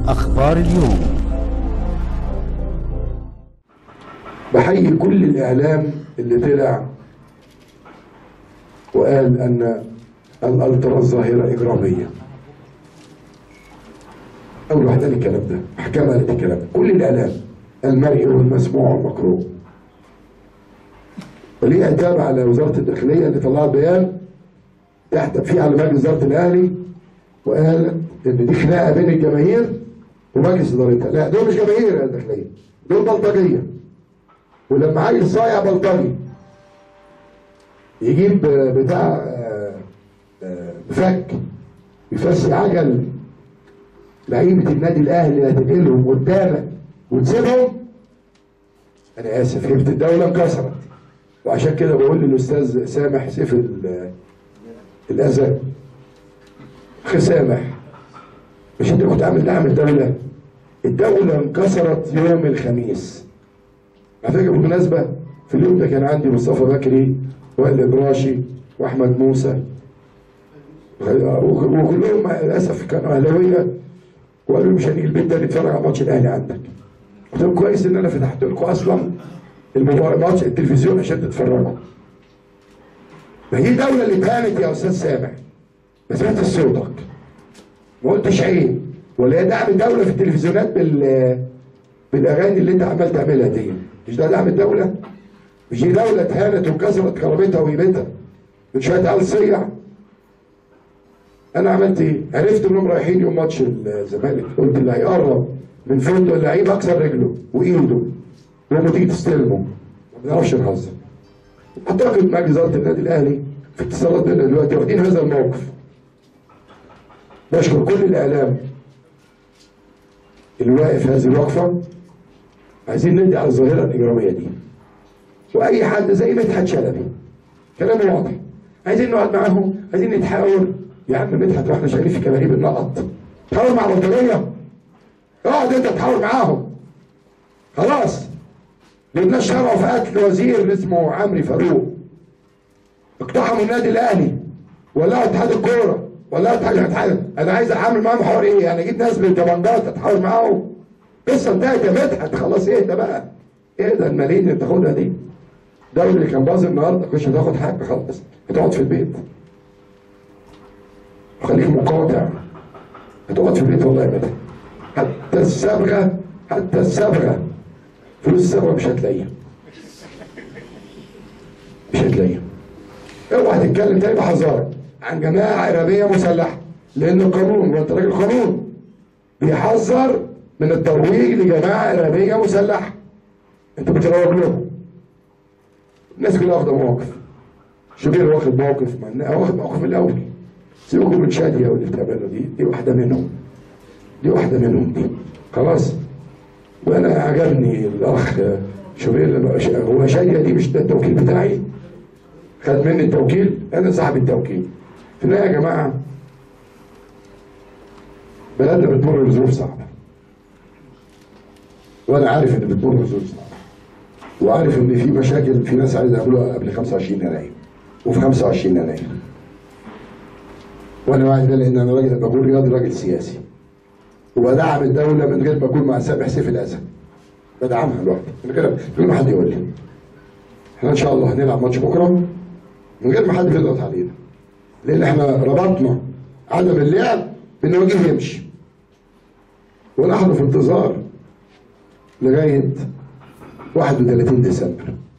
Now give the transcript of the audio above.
أخبار اليوم بحيي كل الإعلام اللي طلع وقال أن الألتراس ظاهرة إجرامية أول واحد قال الكلام ده محكمة قالت الكلام ده كل الإعلام المرئي والمسموع والمقروء وليه عتاب على وزارة الداخلية اللي طلعت بيان تحت فيه على مجلس إدارة الأهلي وقال إن دي خناقة بين الجماهير ومجلس إدارتها لا دول مش جماهير يا الداخلية دول بلطجية ولما عيل صايع بلطجي يجيب بتاع آه، آه، فك يفسي عجل لعيبه النادي الاهلي هتنقلهم قدامك وتسيبهم انا اسف هيبه الدوله انكسرت وعشان كده بقول للاستاذ سامح سيف ال- الاذى اخي سامح مش انت كنت عامل دعم الدوله الدوله انكسرت يوم الخميس على فكره بالمناسبه في اليوم ده كان عندي مصطفى بكري وائل ابراشي واحمد موسى وكلهم للاسف كانوا اهلاويه وقالوا لي مش هنيجي البيت ده نتفرج على ماتش الاهلي عندك قلت لهم كويس ان انا فتحت لكم اصلا المباراه ماتش التلفزيون عشان تتفرجوا ما هي دوله اللي اتهانت يا استاذ سامح ما سمعتش صوتك ما قلتش عيب ولا هي دعم الدوله في التلفزيونات بال بالاغاني اللي انت عمال تعملها دي مش ده دعم الدوله مش دي دوله اتهانت وكسرت كرامتها وهيبتها من شويه عيال صيع انا عملت ايه؟ عرفت انهم رايحين يوم ماتش الزمالك قلت اللي هيقرب من فندق اللعيب اكسر رجله وايده لما تيجي تستلمه ما بنعرفش نهزر اعتقد مجلس اداره النادي الاهلي في اتصالات بينا دلوقتي واخدين هذا الموقف بشكر كل الاعلام اللي واقف هذه الوقفه عايزين ندي على الظاهره الاجراميه دي واي حد زي مدحت شلبي كلامه واضح عايزين نقعد معاهم عايزين نتحاور يا عم مدحت واحنا شغالين في كباريه النقط تحاور مع بطاريه اقعد انت تحاور معاهم خلاص للناس شرعوا في قتل وزير اسمه عمرو فاروق اقتحموا النادي الاهلي ولا اتحاد الكوره ولا اتحاد الاتحاد انا عايز اعمل معاهم حوار ايه يعني اجيب ناس من طبنجات اتحاور معاهم قصه انتهت يا مدحت خلاص اهدى بقى اهدى الملايين اللي بتاخدها دي الدوري اللي كان باظ النهارده مش هتاخد حاجه خالص هتقعد في البيت وخليك مقاطع هتقعد في البيت والله يا مدحت حتى الصبغه حتى الصبغه فلوس الصبغه مش هتلاقيها مش هتلاقيها اوعى تتكلم تاني بحذارك عن جماعه ارهابيه مسلحه لان القانون وانت راجل قانون بيحذر من الترويج لجماعه ارهابيه مسلحه انت بتروج لهم الناس كلها واخده مواقف شوبير واخد موقف مع واخد موقف من الاول سيبكم من شاديه واللي بتعمله دي دي واحده منهم دي واحده منهم دي خلاص وانا عجبني الاخ شوبير لما ش- هو شاديه دي مش ده التوكيل بتاعي خد مني التوكيل انا صاحب التوكيل في النهايه يا جماعه بلدنا بتمر بظروف صعبه وانا عارف ان بتمر بظروف صعبه وعارف ان في مشاكل في ناس عايزه يعملوها قبل 25 يناير وفي 25 يناير وانا واعي ده لان انا راجل بكون رياضي راجل سياسي وبدعم الدوله من غير ما اكون مع سامح سيف الاسد بدعمها لوحدي من غير من غير ما حد يقول لي احنا ان شاء الله هنلعب ماتش بكره من غير ما حد يضغط علينا لان احنا ربطنا عدم اللعب بان الراجل يمشي ونحن في انتظار لغايه 31 ديسمبر